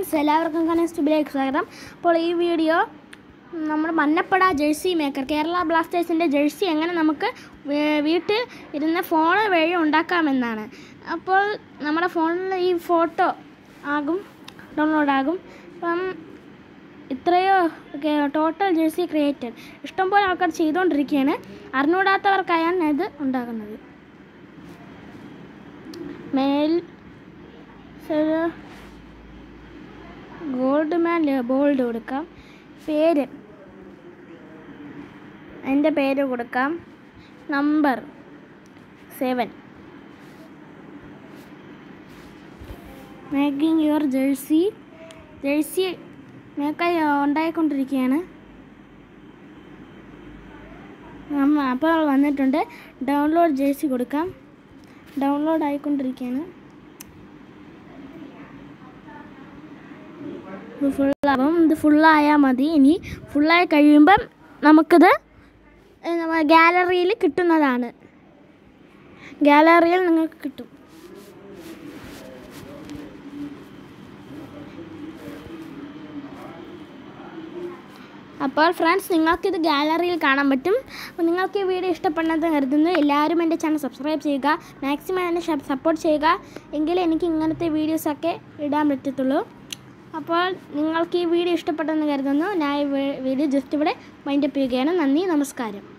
friends എല്ലാവർക്കും കനസ്റ്റുബിലേക്ക് സ്വാഗതം അപ്പോൾ ഈ വീഡിയോ നമ്മുടെ മന്നപ്പട ജേഴ്സി മേക്കർ കേരള ബ്ലാസ്റ്റേഴ്സിൻ്റെ ജേഴ്സി എങ്ങനെ നമുക്ക് വേ- വീട്ടിൽ ഇരുന്ന് ഫോൺ വഴി ഉണ്ടാക്കാമെന്നാണ് അപ്പോൾ നമ്മുടെ ഫോണിൽ ഈ ഫോട്ടോ ആകും ഡൗൺലോഡ് ആകും അപ്പം ഇത്രയോ ടോട്ടൽ ജേഴ്സി ക്രിയേറ്റഡ് ഇഷ്ടംപോലെ ആൾക്കാർ ചെയ്തുകൊണ്ടിരിക്കുകയാണ് അറിഞ്ഞുകൂടാത്തവർക്കായാണ് ഇത് ഉണ്ടാക്കുന്നത് മെയിൽ ഗോൾഡ് മാൻ ബോൾഡ് കൊടുക്കാം പേര് എൻ്റെ പേര് കൊടുക്കാം number seven making your jersey jersey മേക്കായി ഉണ്ടായിക്കൊണ്ടിരിക്കുകയാണ് നമ്മ അപ്പോൾ വന്നിട്ടുണ്ട് ഡൗൺലോഡ് ജേഴ്സി കൊടുക്കാം ഡൗൺലോഡ് ആയിക്കൊണ്ടിരിക്കുകയാണ് ഇത് ഫുള്ളാകും ഇത് ഫുള്ളായാൽ മതി ഇനി ഫുള്ളായി കഴിയുമ്പം നമുക്കിത് ഗാലറിയിൽ കിട്ടുന്നതാണ് ഗാലറിയിൽ നിങ്ങൾക്ക് കിട്ടും അപ്പോൾ ഫ്രണ്ട്സ് നിങ്ങൾക്കിത് ഗാലറിയിൽ കാണാൻ പറ്റും അപ്പോൾ നിങ്ങൾക്ക് ഈ വീഡിയോ ഇഷ്ടപ്പെടുന്നത് കരുതുന്നു എല്ലാവരും എൻ്റെ ചാനൽ സബ്സ്ക്രൈബ് ചെയ്യുക മാക്സിമം എന്നെ സപ്പോർട്ട് ചെയ്യുക എങ്കിലേ എനിക്ക് ഇങ്ങനത്തെ വീഡിയോസൊക്കെ ഇടാൻ പറ്റത്തുള്ളൂ അപ്പോൾ നിങ്ങൾക്ക് ഈ വീഡിയോ ഇഷ്ടപ്പെട്ടെന്ന് കരുതുന്നു ഞാൻ ഈ വീഡിയോ ജസ്റ്റ് ഇവിടെ മൈൻഡപ്പ് ചെയ്യുകയാണ് നന്ദി നമസ്കാരം